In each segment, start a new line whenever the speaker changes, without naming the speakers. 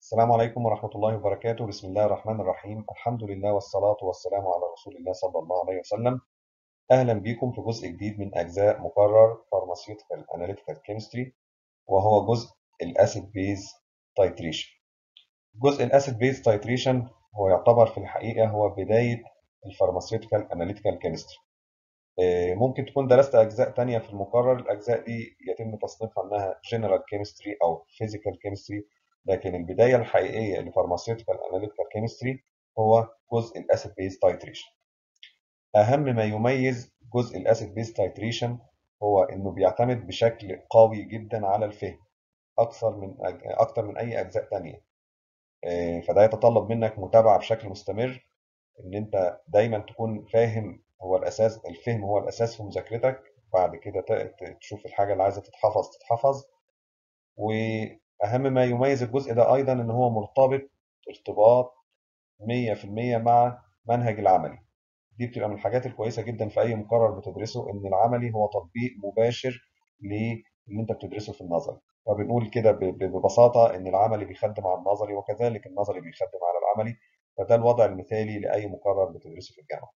السلام عليكم ورحمة الله وبركاته بسم الله الرحمن الرحيم الحمد لله والصلاة والسلام على رسول الله صلى الله عليه وسلم أهلا بكم في جزء جديد من أجزاء مقرر Pharmaceutical Analytical Chemistry وهو جزء الأسيد بيز تايتريشن جزء الأسيد بيز تايتريشن هو يعتبر في الحقيقة هو بداية الفارماسيوتيكال اناليتيكال كيمستري ممكن تكون درست أجزاء تانية في المقرر الأجزاء دي يتم تصنيفها أنها جنرال كيمستري أو فيزيكال كيمستري لكن البداية الحقيقية لفارماسيوتيكال اناليتيكال كيمستري هو جزء الأسيد بيز تايتريشن أهم ما يميز جزء الأسيد بيز تايتريشن هو إنه بيعتمد بشكل قوي جدا على الفهم أكثر من أكثر من أي أجزاء تانية فده يتطلب منك متابعة بشكل مستمر إن أنت دايما تكون فاهم هو الأساس الفهم هو الأساس في مذاكرتك بعد كده تشوف الحاجة اللي عايزة تتحفظ تتحفظ وأهم ما يميز الجزء ده أيضا إن هو مرتبط ارتباط 100% مع منهج العملي دي بتبقى من الحاجات الكويسة جدا في أي مقرر بتدرسه إن العملي هو تطبيق مباشر للي أنت بتدرسه في النظري فبنقول كده ببساطة إن العملي بيخدم على النظري وكذلك النظري بيخدم على العملي فده الوضع المثالي لأي مقرر بتدرسه في الجامعة.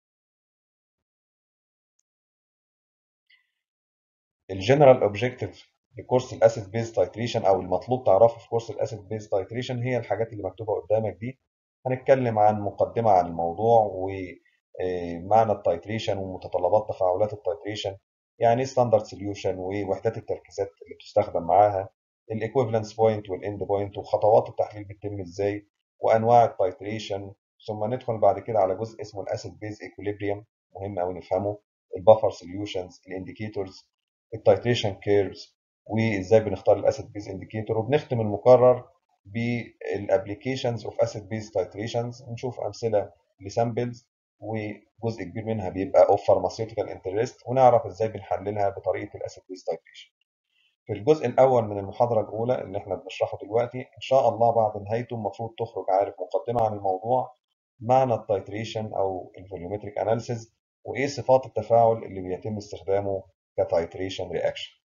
الجنرال اوبجيكتيف لكورس الاسيد بيز تايتريشن او المطلوب تعرفه في كورس الاسيد بيز تايتريشن هي الحاجات اللي مكتوبه قدامك دي هنتكلم عن مقدمه عن الموضوع ومعنى التايتريشن ومتطلبات تفاعلات التايتريشن يعني ايه ستاندرد سوليوشن ووحدات التركيزات اللي بتستخدم معاها الايكويفالنس بوينت والاند بوينت وخطوات التحليل بتتم ازاي وانواع التايتريشن ثم ندخل بعد كده على جزء اسمه الاسيد بيز ايكوليبريم مهم قوي نفهمه البفر سوليوشنز الانديكيتورز التايتريشن كيرفز وازاي بنختار الاسيد بيز انديكيتور وبنختم المقرر بالابلكيشنز اوف اسيد بيز تايتريشنز نشوف امثله لسامبلز وجزء كبير منها بيبقى اوف فارماسيوتيكال انترست ونعرف ازاي بنحللها بطريقه الاسيد بيز تايتريشن في الجزء الاول من المحاضره الاولى اللي احنا بنشرحه دلوقتي ان شاء الله بعد نهايته المفروض تخرج عارف مقدمه عن الموضوع معنى التايتريشن او الفوليومتريك اناليسيز وايه صفات التفاعل اللي بيتم استخدامه كتايتريشن رياكشن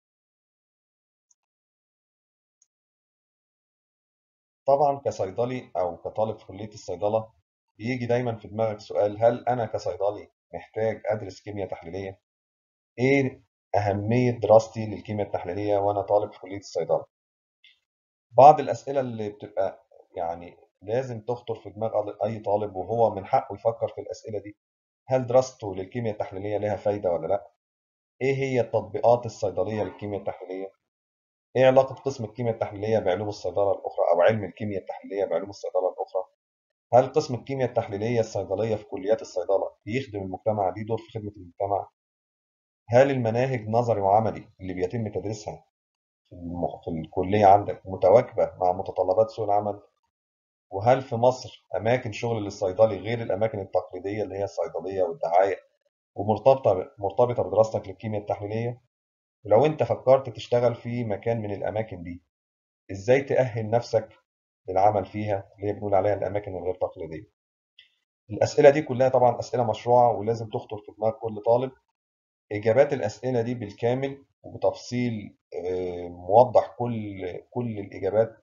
طبعا كصيدلي او كطالب في كليه الصيدله بيجي دايما في دماغك سؤال هل انا كصيدلي محتاج ادرس كيمياء تحليليه ايه اهميه دراستي للكيمياء التحليليه وانا طالب في كليه الصيدله بعض الاسئله اللي بتبقى يعني لازم تخطر في دماغ اي طالب وهو من حقه يفكر في الاسئله دي هل دراسته للكيمياء التحليليه لها فايده ولا لا ايه هي التطبيقات الصيدليه للكيمياء التحليليه ايه علاقه قسم الكيمياء التحليليه بعلوم الصيدله الاخرى او علم الكيمياء التحليليه بعلوم الصيدله الاخرى هل قسم الكيمياء التحليليه الصيدليه في كليات الصيدله بيخدم المجتمع ليه دور في خدمه المجتمع هل المناهج نظري وعملي اللي بيتم تدريسها في, المخ... في الكليه عندك متواكبه مع متطلبات سوق العمل وهل في مصر اماكن شغل للصيدلي غير الاماكن التقليديه اللي هي الصيدليه والدعايه ومرتبطه مرتبطه بدراستك للكيمياء التحليليه ولو انت فكرت تشتغل في مكان من الاماكن دي ازاي تأهل نفسك للعمل فيها اللي هي بنقول عليها الاماكن الغير تقليديه الاسئله دي كلها طبعا اسئله مشروعه ولازم تخطر في دماغ كل طالب اجابات الاسئله دي بالكامل وبتفصيل موضح كل كل الاجابات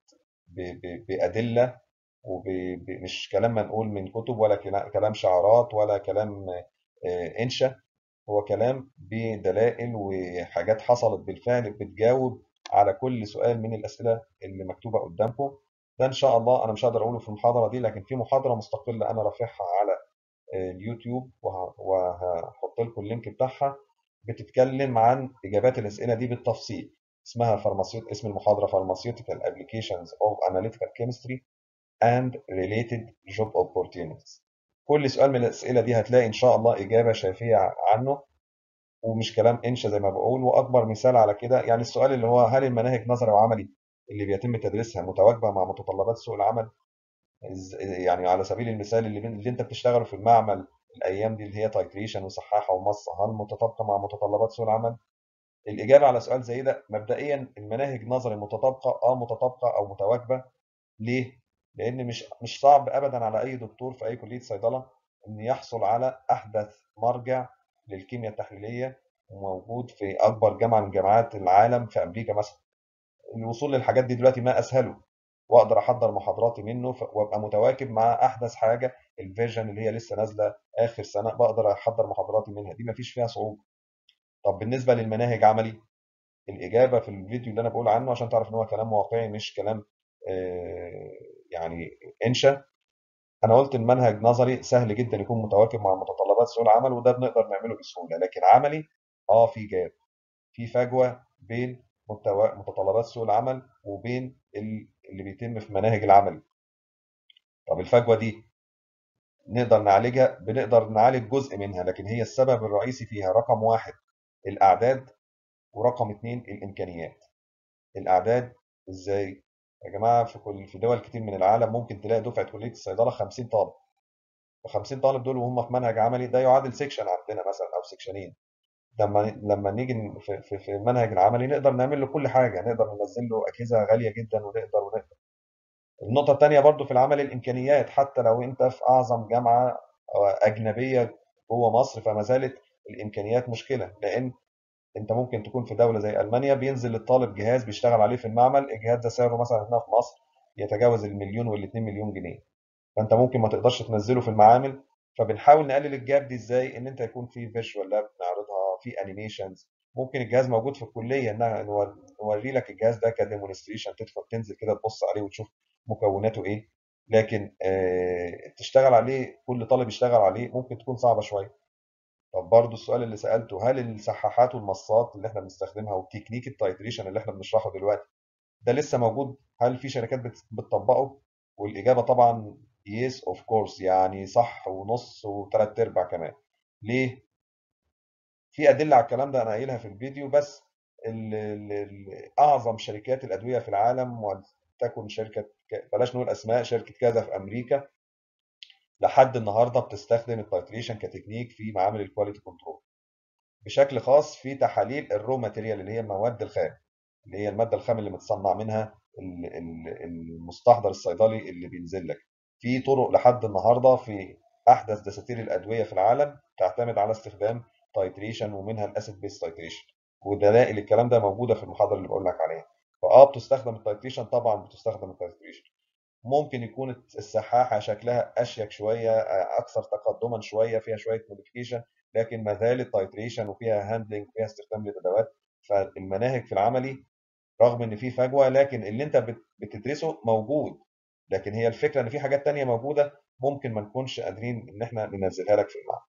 بادله ومش كلام منقول من كتب ولا كلام شعارات ولا كلام انشا هو كلام بدلائل وحاجات حصلت بالفعل بتجاوب على كل سؤال من الاسئله اللي مكتوبه قدامكم ده ان شاء الله انا مش هقدر اقوله في المحاضره دي لكن في محاضره مستقله انا رافعها على اليوتيوب وهحط لكم اللينك بتاعها بتتكلم عن اجابات الاسئله دي بالتفصيل اسمها فارماسيوت اسم المحاضره Pharmaceutical Applications of Analytical Chemistry and Related Job Opportunities كل سؤال من الاسئله دي هتلاقي ان شاء الله اجابه شافيه عنه ومش كلام انشا زي ما بقول واكبر مثال على كده يعني السؤال اللي هو هل المناهج نظري وعملي اللي بيتم تدريسها متواكبه مع متطلبات سوق العمل يعني على سبيل المثال اللي, اللي انت بتشتغله في المعمل الايام دي اللي هي تايتريشن وصحاحه ومصه هل متطابقه مع متطلبات سوق العمل الاجابه على سؤال زي ده مبدئيا المناهج نظري متطابقه اه متطابقه او متواكبه ليه لان مش مش صعب ابدا على اي دكتور في اي كليه صيدله ان يحصل على احدث مرجع للكيمياء التحليليه وموجود في اكبر جامعه من جامعات العالم في امريكا مثلا الوصول للحاجات دي دلوقتي ما اسهله واقدر احضر محاضراتي منه ف- وابقى متواكب مع احدث حاجه الفيرجن اللي هي لسه نازله اخر سنه بقدر احضر محاضراتي منها دي مفيش فيها صعوبه طب بالنسبه للمناهج عملي الاجابه في الفيديو اللي انا بقول عنه عشان تعرف ان هو كلام واقعي مش كلام آه، يعني انشا انا قلت المنهج نظري سهل جدا يكون متواكب مع متطلبات سوق العمل وده بنقدر نعمله بسهوله لكن عملي اه في جاب في فجوه بين متوا- متطلبات سوق العمل وبين ال- اللي بيتم في مناهج العمل طب الفجوه دي نقدر نعالجها بنقدر نعالج جزء منها لكن هي السبب الرئيسي فيها رقم واحد الاعداد ورقم اتنين الامكانيات الاعداد ازاي يا جماعه في كل في دول كتير من العالم ممكن تلاقي دفعه كليه الصيدله 50 طالب ال 50 طالب دول وهم في منهج عملي ده يعادل سيكشن عندنا مثلا او سيكشنين لما لما نيجي ن- في في في المنهج العملي نقدر نعمل له كل حاجه نقدر ننزل له اجهزه غاليه جدا ونقدر ونقدر النقطه الثانيه برضو في العمل الامكانيات حتى لو انت في اعظم جامعه اجنبيه جوه مصر فما زالت الامكانيات مشكله لان انت ممكن تكون في دوله زي المانيا بينزل للطالب جهاز بيشتغل عليه في المعمل الجهاز ده سعره مثلا هنا في مصر يتجاوز المليون والاتنين مليون جنيه فانت ممكن ما تقدرش تنزله في المعامل فبنحاول نقلل الجاب دي ازاي ان انت يكون في فيجوال لاب نعرضها في انيميشنز ممكن الجهاز موجود في الكليه ان نور- نوري لك الجهاز ده كديمونستريشن تدخل تنزل كده تبص عليه وتشوف مكوناته ايه لكن آه، تشتغل عليه كل طالب يشتغل عليه ممكن تكون صعبه شويه طب برضو السؤال اللي سألته هل السحاحات والمصات اللي احنا بنستخدمها والتكنيك التايتريشن اللي احنا بنشرحه دلوقتي ده لسه موجود هل في شركات بت- بتطبقه والإجابة طبعا yes of course يعني صح ونص وثلاث ارباع كمان ليه في أدلة على الكلام ده أنا قايلها في الفيديو بس ال ال ال أعظم شركات الأدوية في العالم ولتكن شركة ك- بلاش نقول أسماء شركة كذا في أمريكا لحد النهاردة بتستخدم التايتريشن كتكنيك في معامل الكواليتي كنترول بشكل خاص في تحاليل الرو ماتيريال اللي هي المواد الخام اللي هي الماده الخام اللي متصنع منها ال- ال- المستحضر الصيدلي اللي بينزل لك في طرق لحد النهارده في احدث دساتير الادويه في العالم تعتمد على استخدام تايتريشن ومنها الاسيد بيس تايتريشن ودلائل الكلام ده موجوده في المحاضره اللي بقول لك عليها فاه بتستخدم التايتريشن طبعا بتستخدم التايتريشن ممكن يكون السحاحه شكلها اشيك شويه اكثر تقدما شويه فيها شويه موديفيكيشن لكن ما زالت تايتريشن وفيها هاندلنج وفيها استخدام للادوات فالمناهج في العملي رغم ان في فجوه لكن اللي انت بت- بتدرسه موجود لكن هي الفكره ان في حاجات تانية موجوده ممكن ما نكونش قادرين ان احنا ننزلها لك في المعمل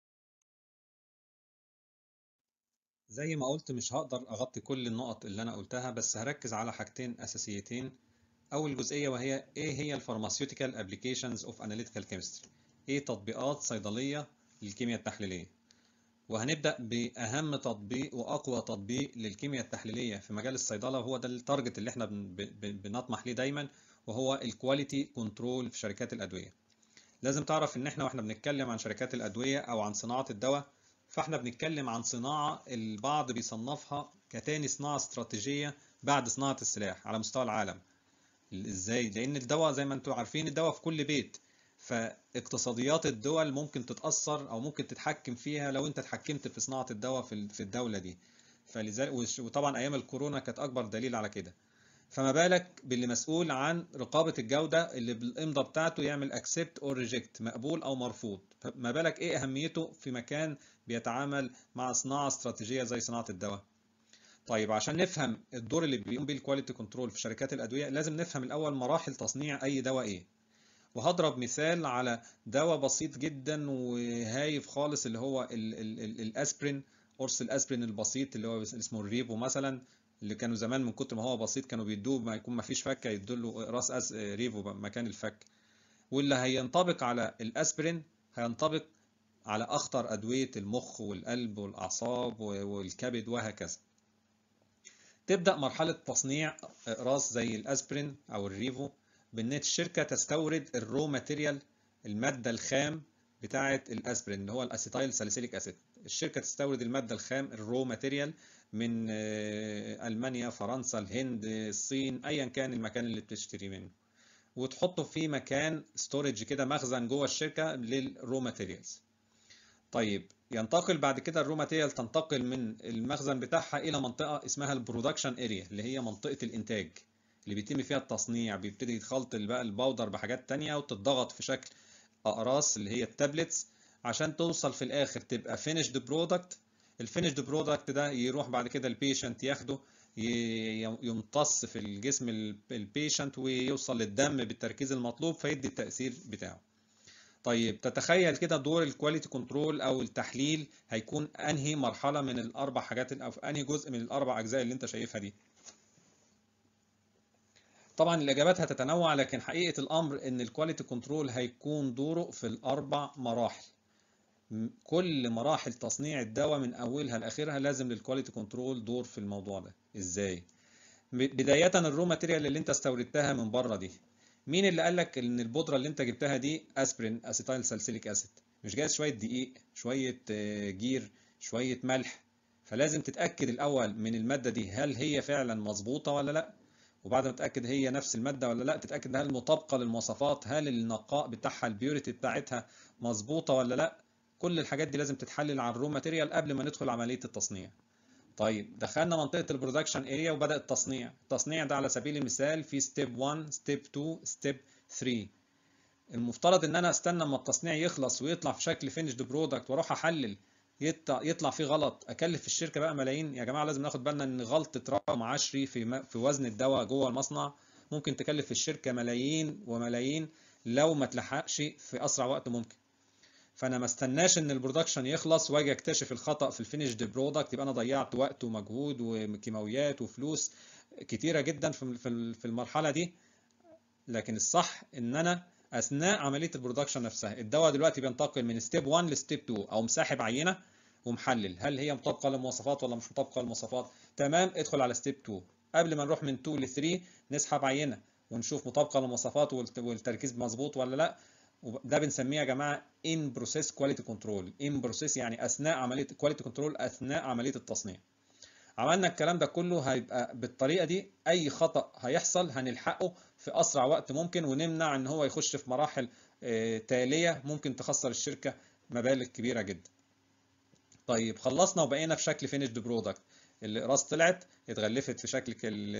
زي ما قلت مش هقدر أغطي كل النقط اللي أنا قلتها بس هركز على حاجتين أساسيتين أول جزئية وهي إيه هي الفارماسيوتيكال أبليكيشنز أوف أناليتيكال كيمستري إيه تطبيقات صيدلية للكيمياء التحليلية وهنبدأ بأهم تطبيق وأقوى تطبيق للكيمياء التحليلية في مجال الصيدلة وهو ده التارجت اللي احنا بن- ب- بنطمح ليه دايما وهو الكواليتي كنترول في شركات الأدوية لازم تعرف ان احنا واحنا بنتكلم عن شركات الادويه او عن صناعه الدواء فاحنا بنتكلم عن صناعه البعض بيصنفها كتاني صناعه استراتيجيه بعد صناعه السلاح على مستوى العالم ازاي لان الدواء زي ما انتم عارفين الدواء في كل بيت فاقتصاديات الدول ممكن تتاثر او ممكن تتحكم فيها لو انت اتحكمت في صناعه الدواء في في الدوله دي فلذلك وش- وطبعا ايام الكورونا كانت اكبر دليل على كده فما بالك باللي مسؤول عن رقابة الجودة اللي بالإمضة بتاعته يعمل accept or reject مقبول أو مرفوض فما بالك إيه أهميته في مكان بيتعامل مع صناعة استراتيجية زي صناعة الدواء طيب عشان نفهم الدور اللي بيقوم بيه الكواليتي كنترول في شركات الأدوية لازم نفهم الأول مراحل تصنيع أي دواء إيه وهضرب مثال على دواء بسيط جدا وهايف خالص اللي هو ال ال ال الاسبرين قرص الاسبرين البسيط اللي هو اسمه الريفو مثلا اللي كانوا زمان من كتر ما هو بسيط كانوا بيدوه ما يكون ما فيش فكه يدوا له راس أس ريفو مكان الفك واللي هينطبق على الاسبرين هينطبق على اخطر ادويه المخ والقلب والاعصاب والكبد وهكذا تبدأ مرحلة تصنيع أقراص زي الأسبرين أو الريفو بإن الشركة تستورد الرو ماتيريال المادة الخام بتاعة الأسبرين اللي هو الأسيتايل ساليسيليك أسيد الشركة تستورد المادة الخام الرو ماتيريال من آه، ألمانيا فرنسا الهند الصين أيا كان المكان اللي بتشتري منه وتحطه في مكان ستورج كده مخزن جوه الشركة للرو ماتيريالز طيب ينتقل بعد كده الرو ماتيريال تنتقل من المخزن بتاعها الى منطقه اسمها البرودكشن اريا اللي هي منطقه الانتاج اللي بيتم فيها التصنيع بيبتدي يتخلط بقى الباودر بحاجات تانية وتتضغط في شكل اقراص اللي هي التابلتس عشان توصل في الاخر تبقى فينيشد برودكت الفينيشد برودكت ده يروح بعد كده البيشنت ياخده يمتص في الجسم البيشنت ويوصل للدم بالتركيز المطلوب فيدي التأثير بتاعه طيب تتخيل كده دور الكواليتي كنترول او التحليل هيكون انهي مرحله من الاربع حاجات او انهي جزء من الاربع اجزاء اللي انت شايفها دي طبعا الاجابات هتتنوع لكن حقيقه الامر ان الكواليتي كنترول هيكون دوره في الاربع مراحل كل مراحل تصنيع الدواء من اولها لاخرها لازم للكواليتي كنترول دور في الموضوع ده ازاي بدايه الرو ماتيريال اللي انت استوردتها من بره دي مين اللي قال لك ان البودره اللي انت جبتها دي اسبرين اسيتايل سالسيليك اسيد مش جايز شويه دقيق شويه جير شويه ملح فلازم تتاكد الاول من الماده دي هل هي فعلا مظبوطه ولا لا وبعد ما تتاكد هي نفس الماده ولا لا تتاكد هل مطابقه للمواصفات هل النقاء بتاعها البيوريتي بتاعتها مظبوطه ولا لا كل الحاجات دي لازم تتحلل على الرو ماتيريال قبل ما ندخل عمليه التصنيع طيب دخلنا منطقة البرودكشن اريا وبدأ التصنيع التصنيع ده على سبيل المثال في ستيب 1 ستيب 2 ستيب 3 المفترض ان انا استنى اما التصنيع يخلص ويطلع في شكل فينيشد برودكت واروح احلل يطلع فيه غلط اكلف الشركه بقى ملايين يا جماعه لازم ناخد بالنا ان غلطه رقم عشري في في وزن الدواء جوه المصنع ممكن تكلف الشركه ملايين وملايين لو ما تلحقش في اسرع وقت ممكن فانا ما استناش ان البرودكشن يخلص واجي اكتشف الخطا في الفينيشد برودكت يبقى انا ضيعت وقت ومجهود وكيماويات وفلوس كتيره جدا في في المرحله دي لكن الصح ان انا اثناء عمليه البرودكشن نفسها الدواء دلوقتي بينتقل من ستيب 1 لستيب 2 او مساحب عينه ومحلل هل هي مطابقه للمواصفات ولا مش مطابقه للمواصفات تمام ادخل على ستيب 2 قبل ما نروح من 2 ل 3 نسحب عينه ونشوف مطابقه للمواصفات والتركيز مظبوط ولا لا ده بنسميه يا جماعه ان بروسيس كواليتي كنترول ان بروسيس يعني اثناء عمليه كواليتي كنترول اثناء عمليه التصنيع عملنا الكلام ده كله هيبقى بالطريقه دي اي خطا هيحصل هنلحقه في اسرع وقت ممكن ونمنع ان هو يخش في مراحل تاليه ممكن تخسر الشركه مبالغ كبيره جدا طيب خلصنا وبقينا في شكل فينيشد برودكت الاقراص طلعت اتغلفت في شكل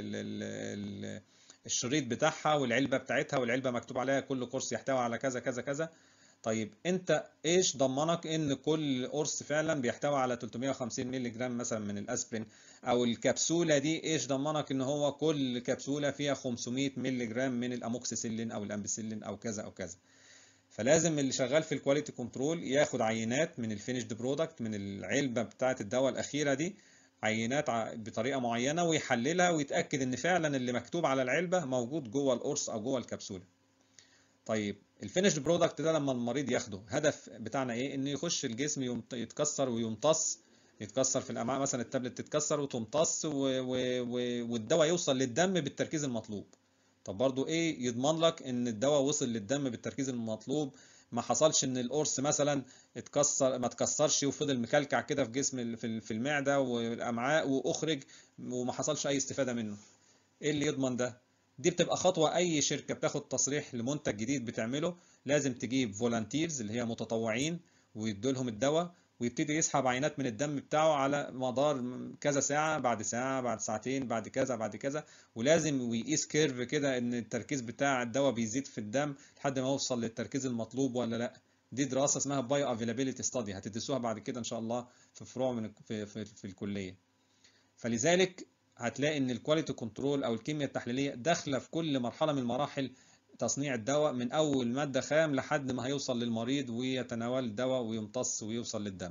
الشريط بتاعها والعلبه بتاعتها والعلبه مكتوب عليها كل قرص يحتوي على كذا كذا كذا طيب انت ايش ضمنك ان كل قرص فعلا بيحتوي على 350 مللي جرام مثلا من الاسبرين او الكبسوله دي ايش ضمنك ان هو كل كبسوله فيها 500 مللي جرام من الاموكسيسيلين او الامبيسيلين او كذا او كذا فلازم اللي شغال في الكواليتي كنترول ياخد عينات من الفينيشد برودكت من العلبه بتاعه الدواء الاخيره دي عينات بطريقه معينه ويحللها ويتاكد ان فعلا اللي مكتوب على العلبه موجود جوه القرص او جوه الكبسوله طيب الفينيش برودكت ده لما المريض ياخده هدف بتاعنا ايه انه يخش الجسم يتكسر ويمتص يتكسر في الامعاء مثلا التابلت تتكسر وتمتص و... و... و... والدواء يوصل للدم بالتركيز المطلوب طب برضو ايه يضمن لك ان الدواء وصل للدم بالتركيز المطلوب ما حصلش ان القرص مثلا اتكسر ما اتكسرش وفضل مكلكع كده في جسم في المعده والامعاء واخرج وما حصلش اي استفاده منه ايه اللي يضمن ده دي بتبقى خطوه اي شركه بتاخد تصريح لمنتج جديد بتعمله لازم تجيب فولنتيرز اللي هي متطوعين ويدوا لهم الدواء ويبتدي يسحب عينات من الدم بتاعه على مدار كذا ساعة بعد ساعة بعد ساعتين بعد كذا بعد كذا ولازم ويقيس كيرف كده ان التركيز بتاع الدواء بيزيد في الدم لحد ما يوصل للتركيز المطلوب ولا لا دي دراسة اسمها بايو افيلابيلتي ستادي هتدرسوها بعد كده ان شاء الله في فروع من في, في, في الكلية فلذلك هتلاقي ان الكواليتي كنترول او الكيمياء التحليلية داخلة في كل مرحلة من مراحل تصنيع الدواء من أول مادة خام لحد ما هيوصل للمريض ويتناول الدواء ويمتص ويوصل للدم.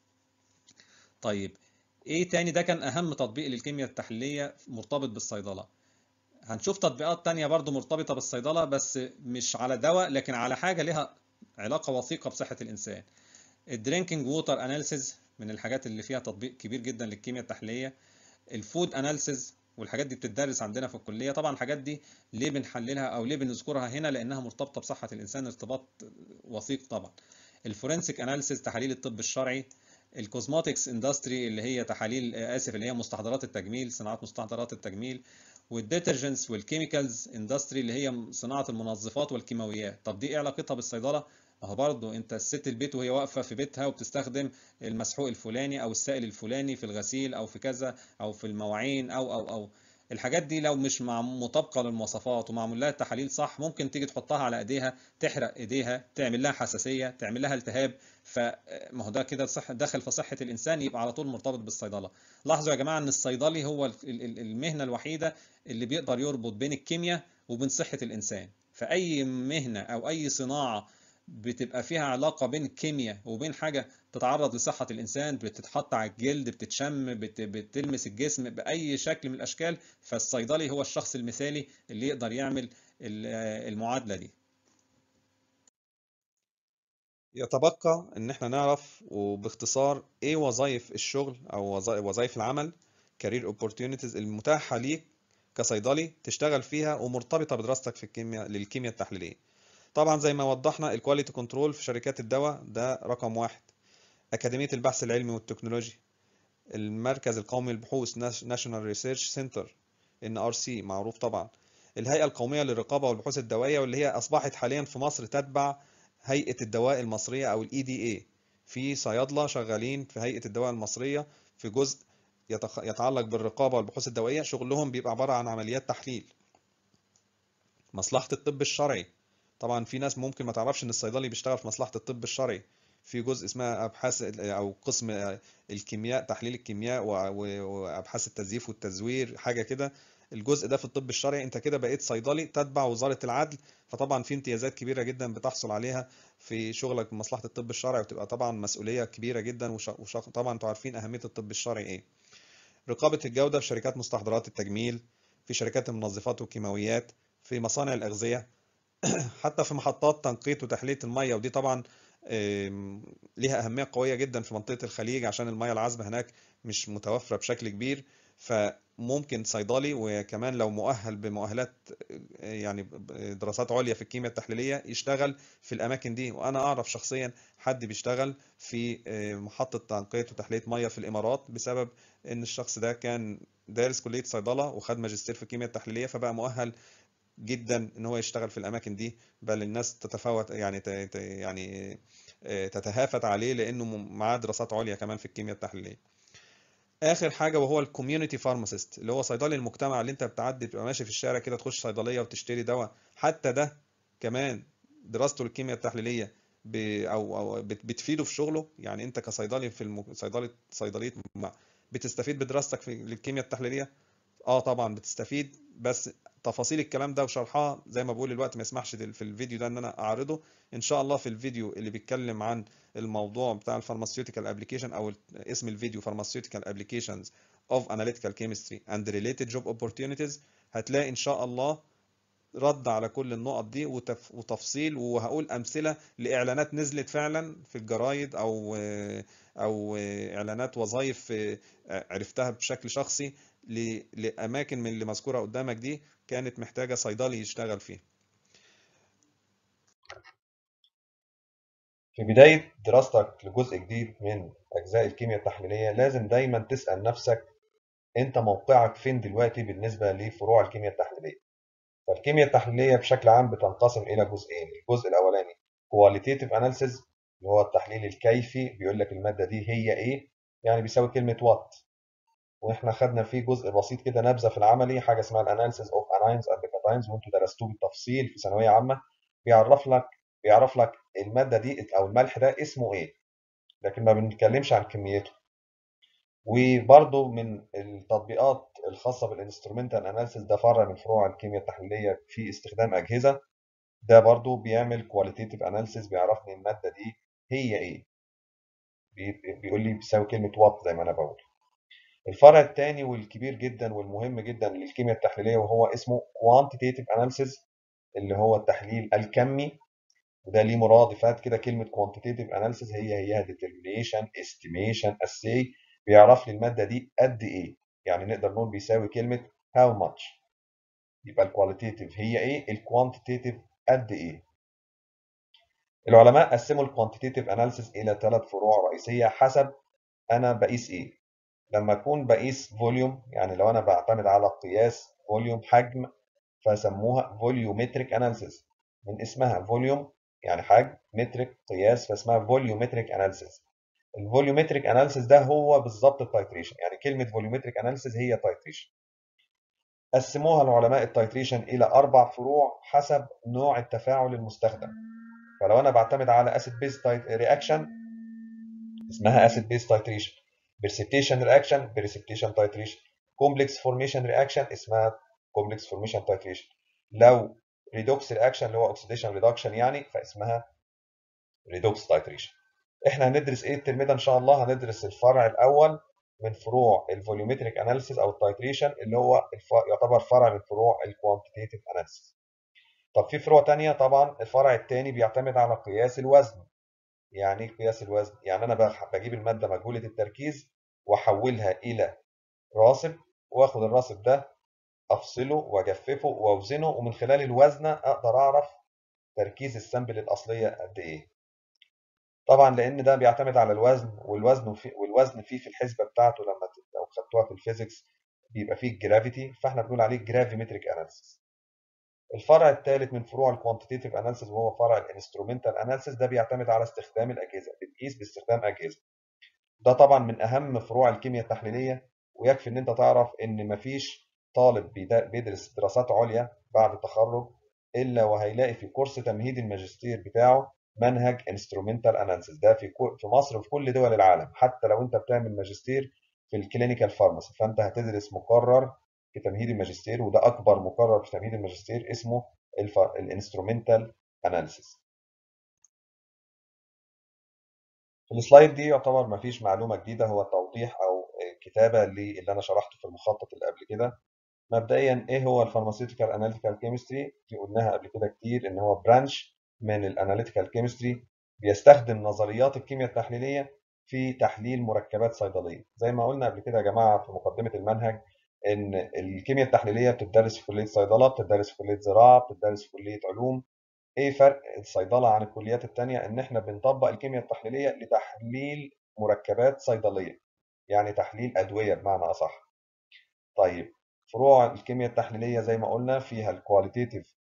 طيب إيه تاني ده كان أهم تطبيق للكيمياء التحليلية مرتبط بالصيدلة. هنشوف تطبيقات تانية برضو مرتبطة بالصيدلة بس مش على دواء لكن على حاجة لها علاقة وثيقة بصحة الإنسان. الدرينكينج ووتر أناليسيز من الحاجات اللي فيها تطبيق كبير جدا للكيمياء التحليلية. الفود أناليسيز والحاجات دي بتدرس عندنا في الكليه طبعا الحاجات دي ليه بنحللها او ليه بنذكرها هنا لانها مرتبطه بصحه الانسان ارتباط وثيق طبعا الفورنسيك اناليسيز تحاليل الطب الشرعي الكوزماتكس اندستري اللي هي تحاليل اسف اللي هي مستحضرات التجميل صناعه مستحضرات التجميل والديترجنتس والكيميكالز اندستري اللي هي صناعه المنظفات والكيماويات طب دي ايه علاقتها بالصيدله اهو برضه انت الست البيت وهي واقفه في بيتها وبتستخدم المسحوق الفلاني او السائل الفلاني في الغسيل او في كذا او في المواعين او او او الحاجات دي لو مش مع مطابقه للمواصفات ومعمول لها تحاليل صح ممكن تيجي تحطها على ايديها تحرق ايديها تعمل لها حساسيه تعمل لها التهاب فما هو ده كده صح دخل في صحه الانسان يبقى على طول مرتبط بالصيدله لاحظوا يا جماعه ان الصيدلي هو ال- ال- المهنه الوحيده اللي بيقدر يربط بين الكيمياء وبين صحه الانسان فاي مهنه او اي صناعه بتبقى فيها علاقة بين الكيمياء وبين حاجة تتعرض لصحة الإنسان بتتحط على الجلد بتتشم بت... بتلمس الجسم بأي شكل من الأشكال فالصيدلي هو الشخص المثالي اللي يقدر يعمل ال- المعادلة دي
يتبقى ان احنا نعرف وباختصار ايه وظائف الشغل او وظائف وظائف العمل career opportunities المتاحة ليك كصيدلي تشتغل فيها ومرتبطة بدراستك في الكيمياء للكيمياء التحليلية طبعا زي ما وضحنا الكواليتي كنترول في شركات الدواء ده رقم واحد أكاديمية البحث العلمي والتكنولوجي المركز القومي للبحوث ناشونال ريسيرش سنتر ان ار سي معروف طبعا الهيئة القومية للرقابة والبحوث الدوائية واللي هي أصبحت حاليا في مصر تتبع هيئة الدواء المصرية أو الاي دي اي في صيادلة شغالين في هيئة الدواء المصرية في جزء يتخ... يتعلق بالرقابة والبحوث الدوائية شغلهم بيبقى عبارة عن عمليات تحليل مصلحة الطب الشرعي طبعا في ناس ممكن ما تعرفش ان الصيدلي بيشتغل في مصلحة الطب الشرعي في جزء اسمها ابحاث او قسم الكيمياء تحليل الكيمياء و- و- وابحاث التزييف والتزوير حاجة كده الجزء ده في الطب الشرعي انت كده بقيت صيدلي تتبع وزارة العدل فطبعا في امتيازات كبيرة جدا بتحصل عليها في شغلك بمصلحة الطب الشرعي وتبقى طبعا مسؤولية كبيرة جدا وش... وش... طبعا انتوا عارفين أهمية الطب الشرعي ايه رقابة الجودة في شركات مستحضرات التجميل في شركات المنظفات والكيماويات في مصانع الأغذية حتى في محطات تنقيط وتحلية المية ودي طبعا آم، ليها أهمية قوية جدا في منطقة الخليج عشان المية العذبة هناك مش متوفرة بشكل كبير فممكن صيدلي وكمان لو مؤهل بمؤهلات آه، يعني ب- دراسات عليا في الكيمياء التحليلية يشتغل في الأماكن دي وأنا أعرف شخصيا حد بيشتغل في آه، محطة تنقيط وتحلية مية في الإمارات بسبب إن الشخص ده كان دارس كلية صيدلة وخد ماجستير في الكيمياء التحليلية فبقى مؤهل جدا ان هو يشتغل في الاماكن دي بل الناس تتفاوت يعني ت- ت- يعني آه، تتهافت عليه لانه م- معاه دراسات عليا كمان في الكيمياء التحليليه اخر حاجه وهو الكوميونتي فارماسيست اللي هو صيدلي المجتمع اللي انت بتعدي تبقى ماشي في الشارع كده تخش صيدليه وتشتري دواء حتى ده كمان دراسته للكيمياء التحليليه ب... او او بت- بتفيده في شغله يعني انت كصيدلي في الم... صيدلي صيدليه مجتمع بتستفيد بدراستك في للكيمياء التحليليه اه طبعا بتستفيد بس تفاصيل الكلام ده وشرحها زي ما بقول الوقت ما يسمحش دل- في الفيديو ده ان انا اعرضه ان شاء الله في الفيديو اللي بيتكلم عن الموضوع بتاع الفارماسيوتيكال ابلكيشن او اسم الفيديو فارماسيوتيكال ابلكيشنز اوف اناليتيكال كيمستري اند ريليتد جوب اوبورتيونيتيز هتلاقي ان شاء الله رد على كل النقط دي وتف... وتفصيل وهقول امثله لاعلانات نزلت فعلا في الجرايد او او اعلانات وظائف عرفتها بشكل شخصي ل... لاماكن من اللي مذكوره قدامك دي كانت محتاجه صيدلي يشتغل فيها
في بداية دراستك لجزء جديد من أجزاء الكيمياء التحليلية لازم دايما تسأل نفسك أنت موقعك فين دلوقتي بالنسبة لفروع الكيمياء التحليلية فالكيمياء التحليلية بشكل عام بتنقسم إلى جزئين الجزء الأولاني qualitative analysis اللي هو التحليل الكيفي بيقول لك المادة دي هي إيه يعني بيساوي كلمة what واحنا خدنا فيه جزء بسيط كده نبذه في العملي حاجه اسمها الاناليسيز اوف اناينز اند كاتاينز وانتوا درستوه بالتفصيل في ثانويه عامه بيعرف لك بيعرف لك الماده دي او الملح ده اسمه ايه لكن ما بنتكلمش عن كميته وبرضه من التطبيقات الخاصه بالانسترومنتال اناليسيز ده فرع من فروع الكيمياء التحليليه في استخدام اجهزه ده برضه بيعمل كواليتيتيف اناليسيز بيعرفني الماده دي هي ايه بي- بيقول لي بيساوي كلمه وات زي ما انا بقول الفرع الثاني والكبير جدا والمهم جدا للكيمياء التحليليه وهو اسمه quantitative analysis اللي هو التحليل الكمي وده ليه مرادفات كده كلمه quantitative analysis هي هي determination estimation assay بيعرف لي الماده دي قد ايه يعني نقدر نقول بيساوي كلمه how much يبقى الكواليتيتيف هي ايه الكوانتيتيف قد ايه العلماء قسموا الكوانتيتيف اناليسيس الى ثلاث فروع رئيسيه حسب انا بقيس ايه لما اكون بقيس فوليوم يعني لو انا بعتمد على قياس فوليوم حجم فسموها فوليومتريك اناليسيس من اسمها فوليوم يعني حجم مترك قياس فاسمها فوليومتريك اناليسيس الفوليومتريك اناليسيس ده هو بالظبط التايتريشن يعني كلمه فوليومتريك اناليسيس هي تايتريشن قسموها العلماء التايتريشن الى اربع فروع حسب نوع التفاعل المستخدم فلو انا بعتمد على اسيد بيز رياكشن اسمها اسيد بيز تايتريشن بريسبتيشن رياكشن بريسبتيشن تايتريشن كومبلكس فورميشن رياكشن اسمها كومبلكس فورميشن تايتريشن لو ريدوكس رياكشن اللي هو اوكسيديشن ريدكشن يعني فاسمها ريدوكس تايتريشن احنا هندرس ايه الترم ده ان شاء الله هندرس الفرع الاول من فروع الفوليومتريك اناليسيس او التايتريشن اللي هو الف... يعتبر فرع من فروع الكوانتيتيف اناليسيس طب في فروع تانية طبعا الفرع الثاني بيعتمد على قياس الوزن يعني ايه قياس الوزن يعني انا بجيب الماده مجهوله التركيز واحولها الى راسب واخد الراسب ده افصله واجففه واوزنه ومن خلال الوزنه اقدر اعرف تركيز السامبل الاصليه قد ايه طبعا لان ده بيعتمد على الوزن والوزن في والوزن فيه في الحسبه بتاعته لما لو خدتوها في الفيزيكس بيبقى فيه الجرافيتي فاحنا بنقول عليه جرافيمتريك اناليسيس الفرع الثالث من فروع الكوانتيتيف اناليسيس وهو فرع الانسترومنتال اناليسيس ده بيعتمد على استخدام الاجهزه بتقيس باستخدام اجهزه ده طبعا من اهم فروع الكيمياء التحليليه ويكفي ان انت تعرف ان مفيش طالب بيدرس دراسات عليا بعد التخرج الا وهيلاقي في كورس تمهيدي الماجستير بتاعه منهج انسترومنتال اناليسيس ده في في مصر وفي كل دول العالم حتى لو انت بتعمل ماجستير في الكلينيكال فارماسي فانت هتدرس مقرر في تمهيد الماجستير وده اكبر مقرر في تمهيد الماجستير اسمه الانسترومنتال اناليسيس في السلايد دي يعتبر ما فيش معلومه جديده هو توضيح او كتابه للي انا شرحته في المخطط اللي قبل كده مبدئيا ايه هو الفارماسيوتيكال اناليتيكال كيمستري دي قلناها قبل كده كتير ان هو برانش من الاناليتيكال كيمستري بيستخدم نظريات الكيمياء التحليليه في تحليل مركبات صيدليه زي ما قلنا قبل كده يا جماعه في مقدمه المنهج ان الكيمياء التحليليه بتدرس في كليه صيدله بتدرس في كليه زراعه بتدرس في كليه علوم ايه فرق الصيدله عن الكليات التانية ان احنا بنطبق الكيمياء التحليليه لتحليل مركبات صيدليه يعني تحليل ادويه بمعنى اصح طيب فروع الكيمياء التحليليه زي ما قلنا فيها الكواليتيتيف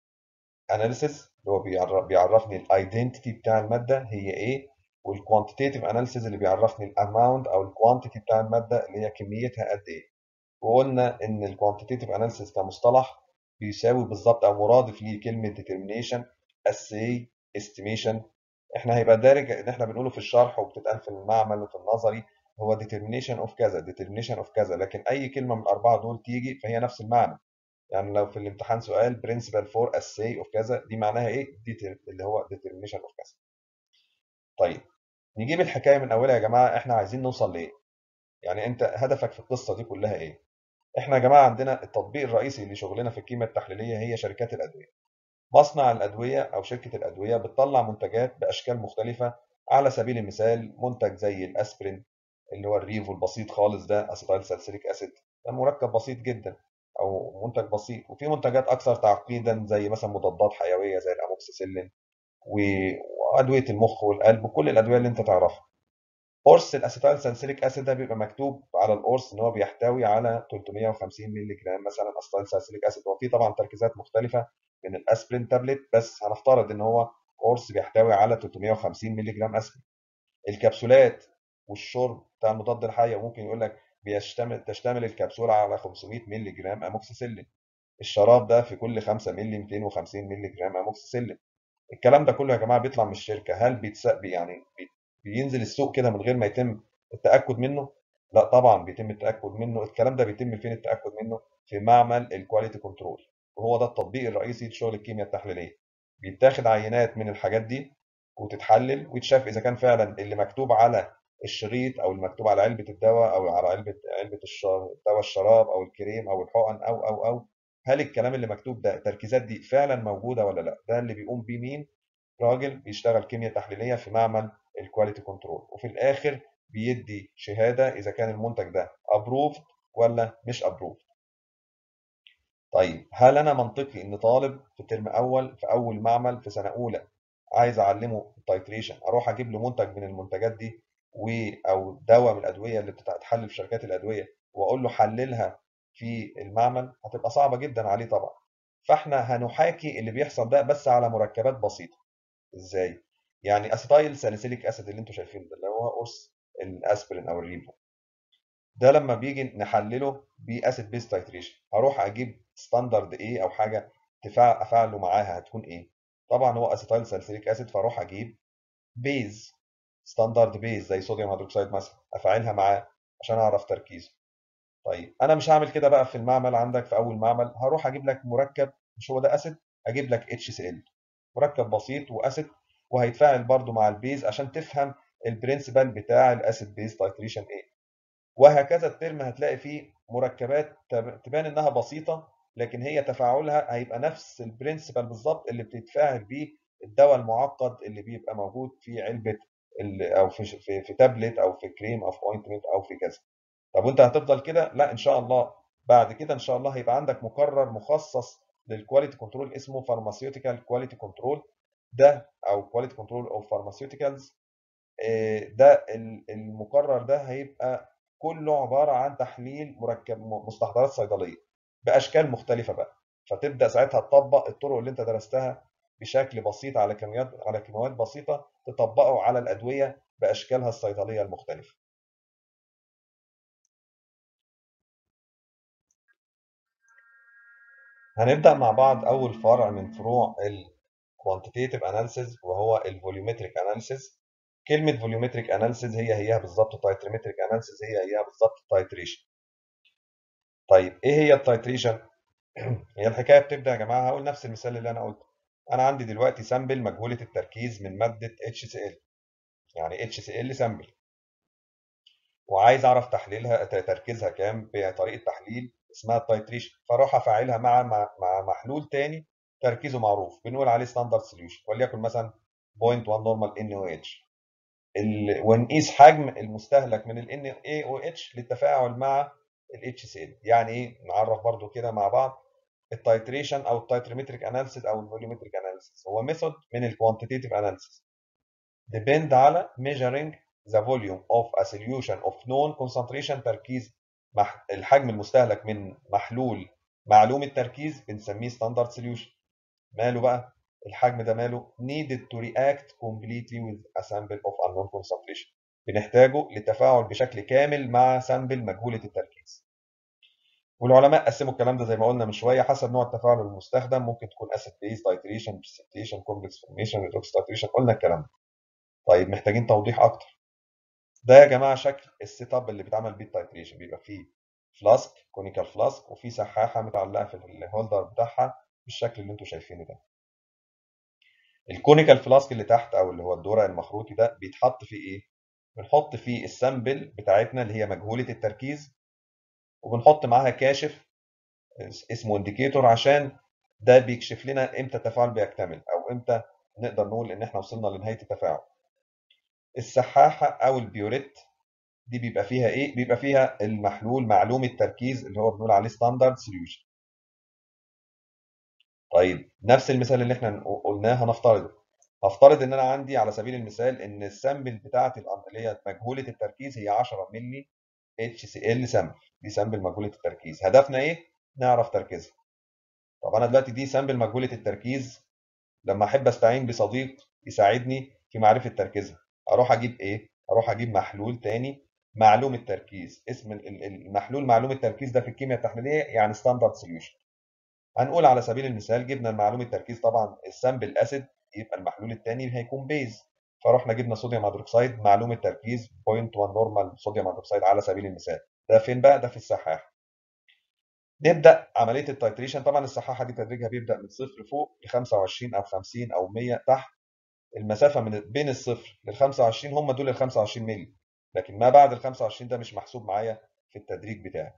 اناليسيس اللي هو بيعرفني الايدنتيتي بتاع الماده هي ايه والكوانتيتيف اناليسيس اللي بيعرفني الاماونت او الكوانتيتي بتاع الماده اللي هي كميتها قد ايه وقلنا ان الكوانتيتيف اناليسيس كمصطلح بيساوي بالظبط او مرادف ليه كلمه determination assay estimation احنا هيبقى دارج ان احنا بنقوله في الشرح وبتتقال في المعمل وفي النظري هو determination of كذا determination of كذا لكن اي كلمه من الاربعه دول تيجي فهي نفس المعنى يعني لو في الامتحان سؤال principle for assay of كذا دي معناها ايه دي اللي هو determination of كذا طيب نجيب الحكايه من اولها يا جماعه احنا عايزين نوصل لايه يعني انت هدفك في القصه دي كلها ايه احنا يا جماعه عندنا التطبيق الرئيسي لشغلنا في الكيمياء التحليليه هي شركات الادويه مصنع الادويه او شركه الادويه بتطلع منتجات باشكال مختلفه على سبيل المثال منتج زي الاسبرين اللي هو الريفو البسيط خالص ده اسيتايل سالسيليك اسيد ده مركب بسيط جدا او منتج بسيط وفي منتجات اكثر تعقيدا زي مثلا مضادات حيويه زي الاموكسيسيلين وادويه المخ والقلب وكل الادويه اللي انت تعرفها قرص الاسيتايل سالسيليك اسيد ده بيبقى مكتوب على القرص ان هو بيحتوي على 350 مللي جرام مثلا اسيتايل سالسيليك اسيد وفي طبعا تركيزات مختلفه من الاسبرين تابلت بس هنفترض ان هو قرص بيحتوي على 350 مللي جرام اسبرين الكبسولات والشرب بتاع المضاد الحيوي ممكن يقول لك بيشتمل تشتمل الكبسوله على 500 مللي جرام اموكسيسيلين الشراب ده في كل 5 مللي 250 مللي جرام اموكسيسيلين الكلام ده كله يا جماعه بيطلع من الشركه هل بيتسق يعني بينزل السوق كده من غير ما يتم التاكد منه لا طبعا بيتم التاكد منه الكلام ده بيتم فين التاكد منه في معمل الكواليتي كنترول وهو ده التطبيق الرئيسي لشغل الكيمياء التحليليه بيتاخد عينات من الحاجات دي وتتحلل ويتشاف اذا كان فعلا اللي مكتوب على الشريط او المكتوب على علبه الدواء او على علبه علبه دواء الشراب او الكريم او الحقن او او او هل الكلام اللي مكتوب ده التركيزات دي فعلا موجوده ولا لا ده اللي بيقوم بيه مين راجل بيشتغل كيمياء تحليليه في معمل الكواليتي كنترول وفي الاخر بيدي شهاده اذا كان المنتج ده ابروفد ولا مش ابروفد طيب هل انا منطقي ان طالب في ترم اول في اول معمل في سنه اولى عايز اعلمه التايتريشن اروح اجيب له منتج من المنتجات دي و او دواء من الادويه اللي بتتحلل في شركات الادويه واقول له حللها في المعمل هتبقى صعبه جدا عليه طبعا فاحنا هنحاكي اللي بيحصل ده بس على مركبات بسيطه ازاي يعني اسيتايل ساليسيليك اسيد اللي انتم شايفينه ده اللي هو قرص الاسبرين او الريفو ده لما بيجي نحلله باسيد بيز تايتريشن هروح اجيب ستاندرد ايه او حاجه تفاعل افعله معاها هتكون ايه طبعا هو اسيتايل سالسيليك اسيد فاروح اجيب بيز ستاندرد بيز زي صوديوم هيدروكسيد مثلا افعلها معاه عشان اعرف تركيزه طيب انا مش هعمل كده بقى في المعمل عندك في اول معمل هروح اجيب لك مركب مش هو ده اسيد اجيب لك اتش سي ال مركب بسيط واسيد وهيتفاعل برضو مع البيز عشان تفهم البرنسبل بتاع الاسيد بيز تايتريشن ايه وهكذا الترم هتلاقي فيه مركبات تبان انها بسيطه لكن هي تفاعلها هيبقى نفس البرنسبل بالظبط اللي بتتفاعل بيه الدواء المعقد اللي بيبقى موجود في علبه او في في, في تابلت او في كريم او في اوينتمنت او في كذا طب وانت هتفضل كده لا ان شاء الله بعد كده ان شاء الله هيبقى عندك مقرر مخصص للكواليتي كنترول اسمه فارماسيوتيكال كواليتي كنترول ده او كواليتي كنترول اوف فارماسيوتيكالز ده المقرر ده هيبقى كله عباره عن تحليل مركب مستحضرات صيدليه باشكال مختلفه بقى فتبدا ساعتها تطبق الطرق اللي انت درستها بشكل بسيط على كميات على كيماويات بسيطه تطبقه على الادويه باشكالها الصيدليه المختلفه هنبدا مع بعض اول فرع من فروع الكوانتيتيف اناليسيز وهو الفوليومتريك اناليسيز كلمه فوليومتريك اناليسيز هي هيها بالظبط تايتريمتريك اناليسيز هي هيها بالظبط تايتريشن طيب ايه هي التايتريشن هي الحكايه بتبدا يا جماعه هقول نفس المثال اللي انا قلته انا عندي دلوقتي سامبل مجهوله التركيز من ماده HCl يعني HCl سامبل وعايز اعرف تحليلها تركيزها كام بطريقه تحليل اسمها التايتريشن فاروح افعلها مع مع محلول تاني تركيزه معروف بنقول عليه ستاندرد سوليوشن وليكن مثلا 0.1 نورمال NaOH ونقيس حجم المستهلك من ال NaOH للتفاعل مع ال HCl يعني ايه نعرف برضو كده مع بعض التايتريشن او التايتريمتريك اناليسيس او الفوليومتريك اناليسيس هو ميثود من الكوانتيتيف اناليسيس depend على measuring the volume of a solution of known concentration تركيز الحجم المستهلك من محلول معلوم التركيز بنسميه ستاندرد سوليوشن ماله بقى الحجم ده ماله needed to react completely with a sample of unknown concentration بنحتاجه للتفاعل بشكل كامل مع سامبل مجهولة التركيز والعلماء قسموا الكلام ده زي ما قلنا من شويه حسب نوع التفاعل المستخدم ممكن تكون اسيد بيز تايتريشن بريسبتيشن كومبلكس فورميشن ريدوكس تايتريشن قلنا الكلام ده طيب محتاجين توضيح اكتر ده يا جماعه شكل السيت اب اللي بيتعمل بيه التايتريشن بيبقى فيه فلاسك كونيكال فلاسك وفي سحاحه متعلقه في الهولدر بتاعها بالشكل اللي انتم شايفينه ده الكونيكال فلاسك اللي تحت او اللي هو الدورق المخروطي ده بيتحط فيه ايه بنحط فيه السامبل بتاعتنا اللي هي مجهوله التركيز وبنحط معاها كاشف اسمه انديكيتور عشان ده بيكشف لنا امتى التفاعل بيكتمل او امتى نقدر نقول ان احنا وصلنا لنهايه التفاعل السحاحه او البيوريت دي بيبقى فيها ايه بيبقى فيها المحلول معلوم التركيز اللي هو بنقول عليه ستاندرد سوليوشن طيب نفس المثال اللي احنا قلناه هنفترضه هفترض ان انا عندي على سبيل المثال ان السامبل بتاعتي اللي هي مجهوله التركيز هي 10 مللي اتش سي ال سامبل دي سامبل مجهوله التركيز هدفنا ايه نعرف تركيزها طب انا دلوقتي دي سامبل مجهوله التركيز لما احب استعين بصديق يساعدني في معرفه تركيزها اروح اجيب ايه اروح اجيب محلول تاني معلوم التركيز اسم المحلول معلوم التركيز ده في الكيمياء التحليليه يعني ستاندرد سوليوشن هنقول على سبيل المثال جبنا المعلوم التركيز طبعا السامبل اسيد يبقى المحلول الثاني هيكون بيز فرحنا جبنا صوديوم هيدروكسيد معلوم التركيز 0.1 نورمال صوديوم هيدروكسيد على سبيل المثال ده فين بقى ده في السحاح نبدا عمليه التايتريشن طبعا السحاحه دي تدريجها بيبدا من صفر فوق ل 25 او 50 او 100 تحت المسافه من بين الصفر لل 25 هم دول ال 25 مللي لكن ما بعد ال 25 ده مش محسوب معايا في التدريج بتاعي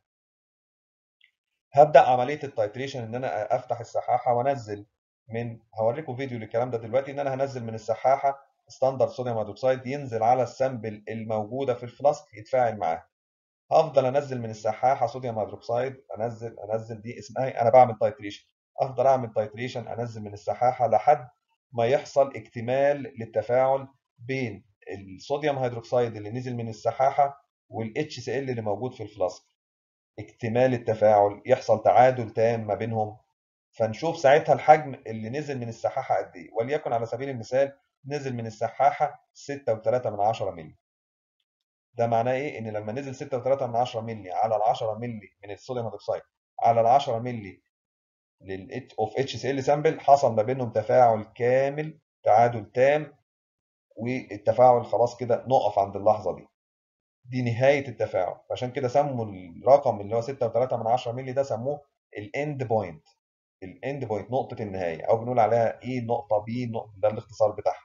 هبدا عمليه التايتريشن ان انا افتح السحاحه وانزل من هوريكم فيديو للكلام ده دلوقتي ان انا هنزل من السحاحه ستاندرد صوديوم هيدروكسيد ينزل على السامبل الموجوده في الفلاسك يتفاعل معاه هفضل انزل من السحاحه صوديوم هيدروكسيد انزل انزل دي اسمها انا بعمل تايتريشن افضل اعمل تايتريشن انزل من السحاحه لحد ما يحصل اكتمال للتفاعل بين الصوديوم هيدروكسيد اللي نزل من السحاحه والاتش سي ال اللي موجود في الفلاسك اكتمال التفاعل يحصل تعادل تام ما بينهم فنشوف ساعتها الحجم اللي نزل من السحاحه قد ايه وليكن على سبيل المثال نزل من السحاحه 6.3 من 10 مللي ده معناه ايه ان لما نزل 6.3 من 10 مللي على ال 10 مللي من الصوديوم هيدروكسيد على ال 10 مللي لل اوف اتش سي ال سامبل حصل ما بينهم تفاعل كامل تعادل تام والتفاعل خلاص كده نقف عند اللحظه دي دي نهايه التفاعل عشان كده سموا الرقم اللي هو 6.3 من 10 مللي ده سموه الاند بوينت الاند بوينت نقطه النهايه او بنقول عليها ايه نقطه بي نقطة ده الاختصار بتاعها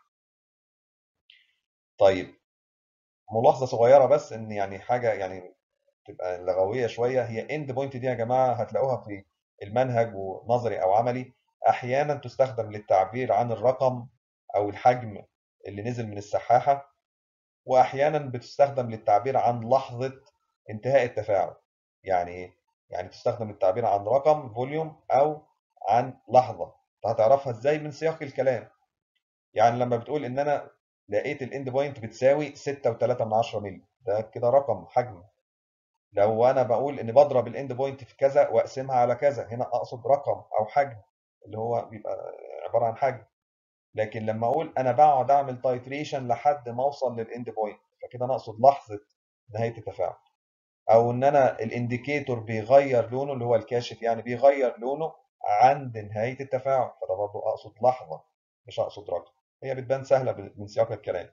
طيب ملاحظه صغيره بس ان يعني حاجه يعني تبقى لغويه شويه هي اند بوينت دي يا جماعه هتلاقوها في المنهج ونظري او عملي احيانا تستخدم للتعبير عن الرقم او الحجم اللي نزل من السحاحه واحيانا بتستخدم للتعبير عن لحظه انتهاء التفاعل يعني ايه يعني تستخدم للتعبير عن رقم فوليوم او عن لحظه هتعرفها ازاي من سياق الكلام يعني لما بتقول ان انا لقيت الاند بوينت بتساوي 6.3 من 10 مللي ده كده رقم حجم لو انا بقول ان بضرب الاند بوينت في كذا واقسمها على كذا هنا اقصد رقم او حجم اللي هو بيبقى عباره عن حجم لكن لما اقول انا بقعد اعمل تايتريشن لحد ما اوصل للاند بوينت فكده انا اقصد لحظه نهايه التفاعل او ان انا الانديكيتور بيغير لونه اللي هو الكاشف يعني بيغير لونه عند نهايه التفاعل فده برضه اقصد لحظه مش اقصد رقم هي بتبان سهله من سياق الكلام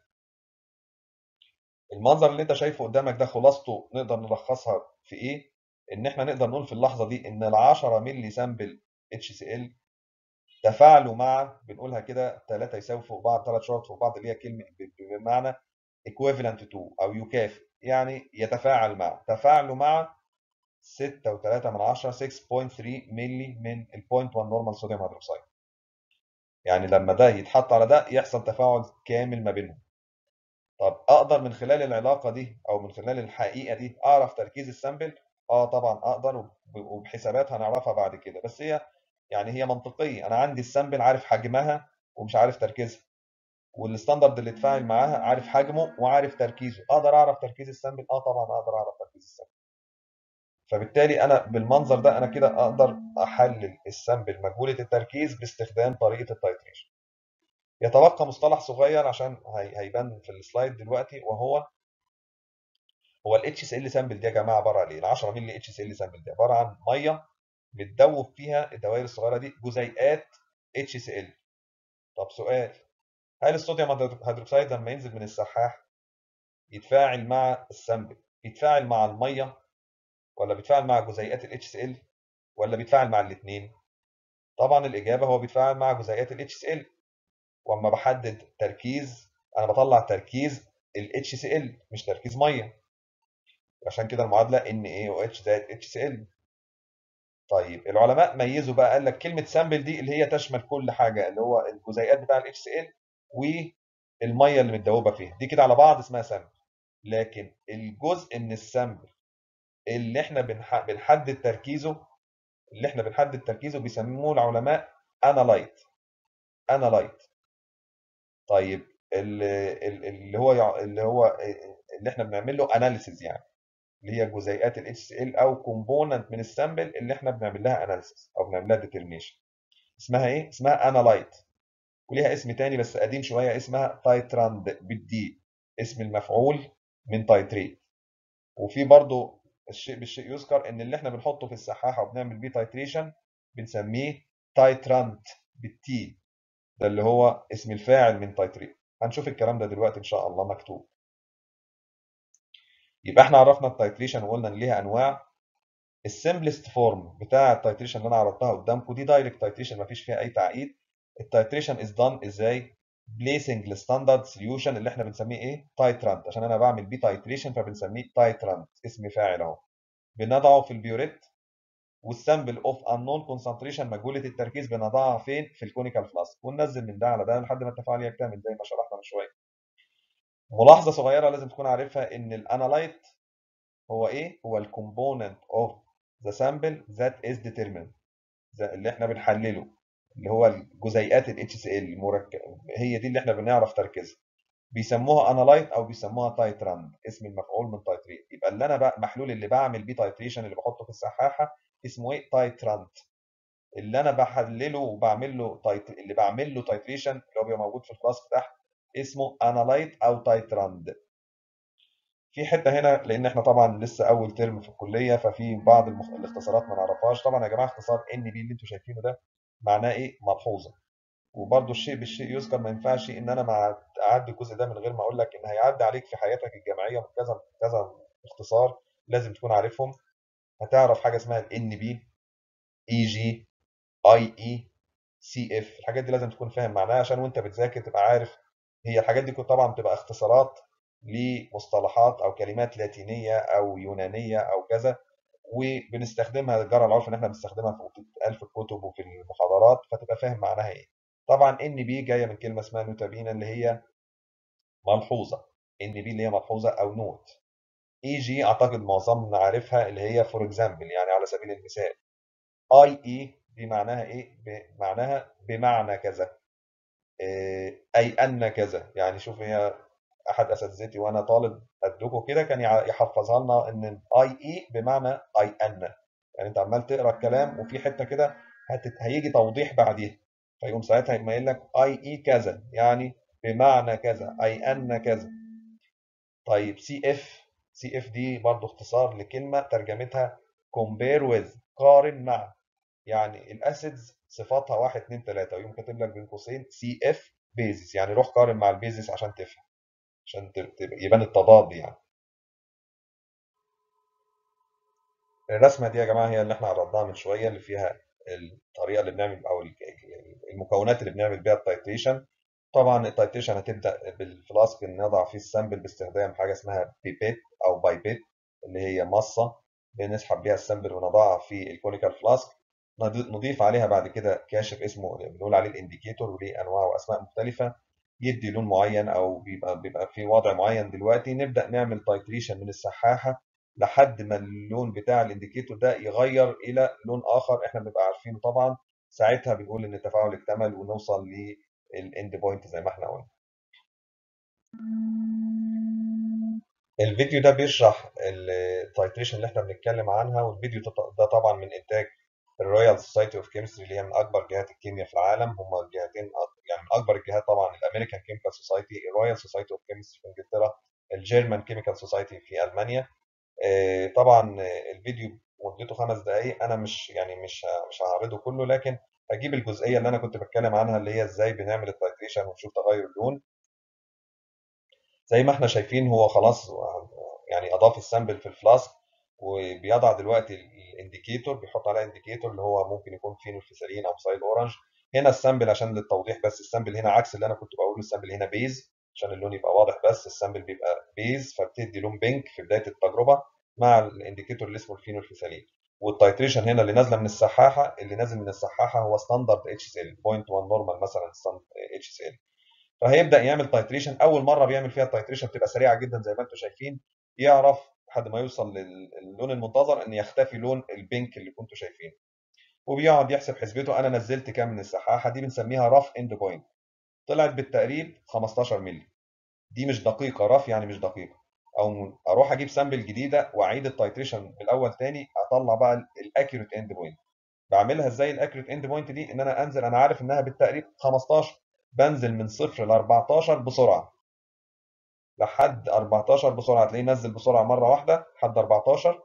المنظر اللي انت شايفه قدامك ده خلاصته نقدر نلخصها في ايه ان احنا نقدر نقول في اللحظه دي ان ال 10 مللي سامبل اتش سي ال تفاعلوا مع بنقولها كده ثلاثه يساوي فوق بعض ثلاث شرط فوق بعض اللي هي كلمه بمعنى equivalent to او يكافئ يعني يتفاعل مع تفاعلوا مع 6.3 من 10 6.3 مللي من ال 0.1 نورمال صوديوم هيدروكسيد يعني لما ده يتحط على ده يحصل تفاعل كامل ما بينهم طب اقدر من خلال العلاقه دي او من خلال الحقيقه دي اعرف تركيز السامبل اه طبعا اقدر وبحسابات هنعرفها بعد كده بس هي يعني هي منطقيه انا عندي السامبل عارف حجمها ومش عارف تركيزها والستاندرد اللي اتفاعل معاها عارف حجمه وعارف تركيزه اقدر اعرف تركيز السامبل اه طبعا اقدر اعرف تركيز السامبل فبالتالي انا بالمنظر ده انا كده اقدر احلل السامبل مجهوله التركيز باستخدام طريقه التايتريشن يتبقى مصطلح صغير عشان هيبان في السلايد دلوقتي وهو هو ال HCl سامبل دي يا جماعه عباره عن ايه؟ ال 10 مللي HCl سامبل دي عباره عن ميه بتدوب فيها الدوائر الصغيره دي جزيئات HCl طب سؤال هل الصوديوم هيدروكسيد لما ينزل من السحاح يتفاعل مع السامبل يتفاعل مع الميه ولا بيتفاعل مع جزيئات ال HCl ولا بيتفاعل مع الاثنين؟ طبعا الاجابه هو بيتفاعل مع جزيئات ال HCl واما بحدد تركيز انا بطلع تركيز ال HCl مش تركيز ميه عشان كده المعادله NaOH زائد HCl طيب العلماء ميزوا بقى قال لك كلمه سامبل دي اللي هي تشمل كل حاجه اللي هو الجزيئات بتاع ال HCl والميه اللي متدوبه فيها دي كده على بعض اسمها سامبل لكن الجزء من السامبل اللي احنا بنحدد تركيزه اللي احنا بنحدد تركيزه بيسموه العلماء انالايت انالايت طيب اللي هو اللي هو اللي احنا بنعمل له اناليسيز يعني اللي هي جزيئات ال HCl او كومبوننت من السامبل اللي احنا بنعمل لها اناليسيز او بنعمل لها ديترميشن اسمها ايه اسمها انالايت وليها اسم تاني بس قديم شويه اسمها تايتراند بالدي اسم المفعول من تايتريت وفي برضو الشيء بالشيء يذكر ان اللي احنا بنحطه في السحاحه وبنعمل بيه تايتريشن بنسميه تايترانت بالتي ده اللي هو اسم الفاعل من تايتريت هنشوف الكلام ده دلوقتي ان شاء الله مكتوب يبقى احنا عرفنا التايتريشن وقلنا ان ليها انواع السمبلست فورم بتاع التايتريشن اللي انا عرضتها قدامكم دي دايركت تايتريشن مفيش فيها اي تعقيد التايتريشن از دان ازاي بليسنج الستاندرد سوليوشن اللي احنا بنسميه ايه تايترانت عشان انا بعمل بيه تايتريشن فبنسميه تايترانت اسم فاعل اهو بنضعه في البيوريت والسامبل اوف انون كونسنتريشن مجهوله التركيز بنضعها فين في الكونيكال فلاسك وننزل من ده على ده لحد ما التفاعل يكتمل زي ما شرحنا من شويه ملاحظه صغيره لازم تكون عارفها ان الانالايت هو ايه هو الكومبوننت اوف ذا سامبل ذات از ديترميند اللي احنا بنحلله اللي هو الجزيئات ال HCl المركب هي دي اللي احنا بنعرف تركيزها بيسموها انالايت او بيسموها تايتراند اسم المفعول من تايتريت يبقى اللي انا بقى المحلول اللي بعمل بيه تايتريشن اللي بحطه في السحاحه اسمه ايه تايترانت اللي انا بحلله وبعمل له تايت... اللي بعمل له تايتريشن اللي هو بيبقى موجود في الفلاسك تحت اسمه انالايت او تايتراند في حته هنا لان احنا طبعا لسه اول ترم في الكليه ففي بعض المخ... الاختصارات ما نعرفهاش طبعا يا جماعه اختصار ان بي اللي انتوا شايفينه ده معناه ايه ملحوظه وبرده الشيء بالشيء يذكر ما ينفعش ان انا مع اعدي الجزء ده من غير ما اقول لك ان هيعدي عليك في حياتك الجامعيه من كذا كذا اختصار لازم تكون عارفهم هتعرف حاجه اسمها الان بي اي جي اي اي سي اف الحاجات دي لازم تكون فاهم معناها عشان وانت بتذاكر تبقى عارف هي الحاجات دي طبعا بتبقى اختصارات لمصطلحات او كلمات لاتينيه او يونانيه او كذا وبنستخدمها جرى العرف ان احنا بنستخدمها في في الكتب وفي المحاضرات فتبقى فاهم معناها ايه طبعا ان بي جايه من كلمه اسمها نوتابينا اللي هي ملحوظه ان بي اللي هي ملحوظه او نوت اي جي اعتقد معظمنا عارفها اللي هي فور اكزامبل يعني على سبيل المثال اي اي دي معناها ايه معناها بمعنى كذا اي ان كذا يعني شوف هي احد اساتذتي وانا طالب قدكم كده كان يحفظها لنا ان اي اي بمعنى اي ان يعني انت عمال تقرا الكلام وفي حته كده هيجي توضيح بعديها فيقوم ساعتها يقوم قايل لك اي اي كذا يعني بمعنى كذا اي ان كذا طيب سي اف سي اف دي برضو اختصار لكلمه ترجمتها compare with قارن مع يعني الاسيدز صفاتها 1 2 3 ويقوم كاتب لك بين قوسين سي اف بيزس يعني روح قارن مع البيزس عشان تفهم عشان يبان التضاد يعني الرسمه دي يا جماعه هي اللي احنا عرضناها من شويه اللي فيها الطريقه اللي بنعمل او المكونات اللي بنعمل بيها التايتريشن طبعا التايتريشن هتبدا بالفلاسك ان نضع فيه السامبل باستخدام حاجه اسمها بيبيت او بايبيت اللي هي مصه بنسحب بيها السامبل ونضعها في الكونيكال فلاسك نضيف عليها بعد كده كاشف اسمه بنقول عليه الانديكيتور وليه انواع واسماء مختلفه يدي لون معين او بيبقى بيبقى في وضع معين دلوقتي نبدا نعمل تايتريشن من السحاحه لحد ما اللون بتاع الانديكيتور ده يغير الى لون اخر احنا بنبقى عارفينه طبعا ساعتها بنقول ان التفاعل اكتمل ونوصل للاند بوينت زي ما احنا قلنا الفيديو ده بيشرح التايتريشن اللي احنا بنتكلم عنها والفيديو ده طبعا من انتاج الرويال سوسايتي اوف كيمستري اللي هي من اكبر جهات الكيمياء في العالم هم الجهتين يعني من اكبر الجهات طبعا الامريكان كيميكال سوسايتي الرويال سوسايتي اوف كيمستري في انجلترا الجيرمان كيميكال سوسايتي في المانيا طبعا الفيديو مدته خمس دقائق انا مش يعني مش مش هعرضه كله لكن هجيب الجزئيه اللي انا كنت بتكلم عنها اللي هي ازاي بنعمل التايتريشن ونشوف تغير اللون زي ما احنا شايفين هو خلاص يعني اضاف السامبل في الفلاسك وبيضع دلوقتي الانديكيتور بيحط عليها انديكيتور اللي هو ممكن يكون فينولفيسالين او سايل اورنج هنا السامبل عشان للتوضيح بس السامبل هنا عكس اللي انا كنت بقوله السامبل هنا بيز عشان اللون يبقى واضح بس السامبل بيبقى بيز فبتدي لون بينك في بدايه التجربه مع الانديكيتور اللي اسمه الفينولفيسالين والتايتريشن هنا اللي نازله من السحاحه اللي نازل من السحاحه هو ستاندرد اتش سي ال 0.1 نورمال مثلا اتش سي ال فهيبدا يعمل تايتريشن اول مره بيعمل فيها التايتريشن بتبقى سريعه جدا زي ما انتم شايفين يعرف لحد ما يوصل للون المنتظر ان يختفي لون البينك اللي كنتوا شايفينه وبيقعد يحسب حسبته انا نزلت كام من السحاحه دي بنسميها راف اند بوينت طلعت بالتقريب 15 مللي دي مش دقيقه راف يعني مش دقيقه او اروح اجيب سامبل جديده واعيد التايتريشن بالاول تاني اطلع بقى الاكيوريت اند بوينت بعملها ازاي الاكيوريت اند بوينت دي ان انا انزل انا عارف انها بالتقريب 15 بنزل من صفر ل 14 بسرعه لحد 14 بسرعه تلاقيه نزل بسرعه مره واحده لحد 14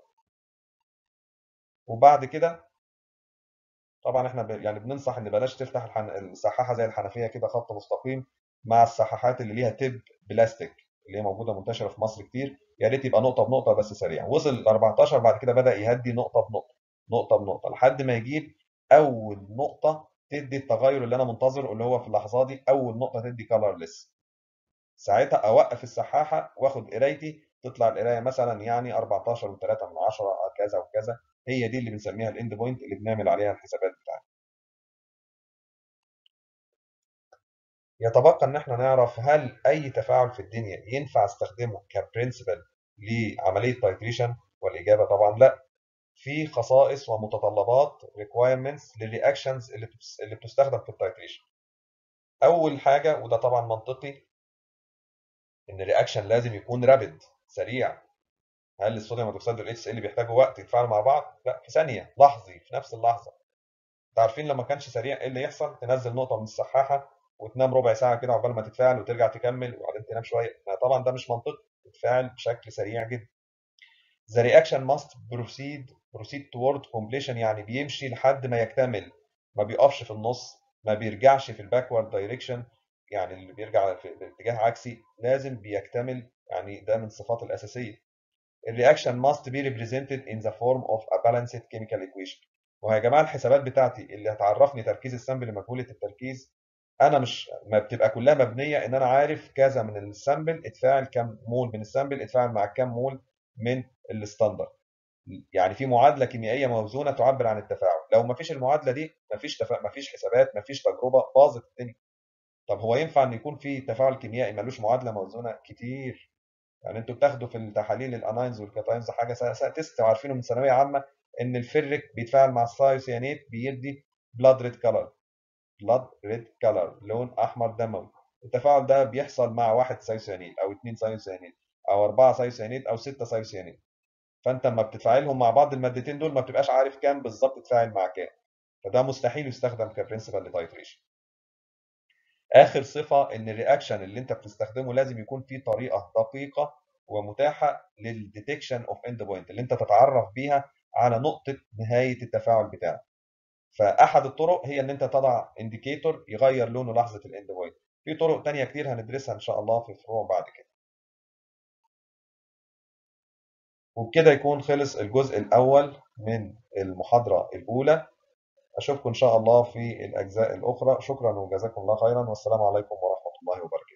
وبعد كده طبعا احنا ب... يعني بننصح ان بلاش تفتح الحن... السحاحه زي الحنفيه كده خط مستقيم مع السحاحات اللي ليها تب بلاستيك اللي هي موجوده منتشره في مصر كتير يا ريت يبقى نقطه بنقطه بس سريع وصل ل 14 بعد كده بدا يهدي نقطه بنقطه نقطه بنقطه لحد ما يجيب اول نقطه تدي التغير اللي انا منتظره اللي هو في اللحظه دي اول نقطه تدي كلرلس ساعتها اوقف السحاحه واخد قرايتي تطلع القرايه مثلا يعني 14 و3 من 10 كذا وكذا هي دي اللي بنسميها الاند بوينت اللي بنعمل عليها الحسابات بتاعتنا يتبقى ان احنا نعرف هل اي تفاعل في الدنيا ينفع استخدمه كبرنسبل لعمليه تايتريشن والاجابه طبعا لا في خصائص ومتطلبات requirements للرياكشنز اللي اللي بتستخدم في التايتريشن اول حاجه وده طبعا منطقي ان الرياكشن لازم يكون رابد سريع هل الصوديوم هيدروكسيد والاتش ال بيحتاجوا وقت يتفاعلوا مع بعض لا في ثانيه لحظي في نفس اللحظه انتوا عارفين لما كانش سريع ايه اللي يحصل تنزل نقطه من السحاحه وتنام ربع ساعه كده عقبال ما تتفاعل وترجع تكمل وبعدين تنام شويه طبعا ده مش منطقي بتتفاعل بشكل سريع جدا the reaction must proceed proceed toward completion يعني بيمشي لحد ما يكتمل ما بيقفش في النص ما بيرجعش في الباكورد دايركشن يعني اللي بيرجع في اتجاه عكسي لازم بيكتمل يعني ده من الصفات الأساسية الرياكشن must be represented in the form of a balanced chemical equation ويا جماعة الحسابات بتاعتي اللي هتعرفني تركيز السامبل مجهولة التركيز انا مش ما بتبقى كلها مبنيه ان انا عارف كذا من السامبل اتفاعل كام مول من السامبل اتفاعل مع كام مول من الستاندرد يعني في معادله كيميائيه موزونه تعبر عن التفاعل لو ما فيش المعادله دي ما فيش تفا... ما فيش حسابات ما فيش تجربه باظت الدنيا طب هو ينفع ان يكون في تفاعل كيميائي ملوش معادله موزونه كتير يعني انتوا بتاخدوا في التحاليل الاناينز والكاتاينز حاجه تيست عارفينه من ثانويه عامه ان الفيريك بيتفاعل مع الثايوسيانيت بيدي بلاد ريد كلر بلاد ريد كلر لون احمر دموي التفاعل ده بيحصل مع واحد ثايوسيانيت او اثنين ثايوسيانيت او اربعه ثايوسيانيت او سته ثايوسيانيت فانت لما بتتفاعلهم مع بعض المادتين دول ما بتبقاش عارف كام بالظبط تفاعل مع كام فده مستحيل يستخدم كبرنسبل لتايتريشن اخر صفه ان الرياكشن اللي انت بتستخدمه لازم يكون فيه طريقه دقيقه ومتاحه للديتكشن اوف اند بوينت اللي انت تتعرف بيها على نقطه نهايه التفاعل بتاعك فاحد الطرق هي ان انت تضع انديكيتور يغير لونه لحظه الاند بوينت في طرق تانية كتير هندرسها ان شاء الله في فروع بعد كده وبكده يكون خلص الجزء الاول من المحاضره الاولى اشوفكم ان شاء الله في الاجزاء الاخرى شكرا وجزاكم الله خيرا والسلام عليكم ورحمه الله وبركاته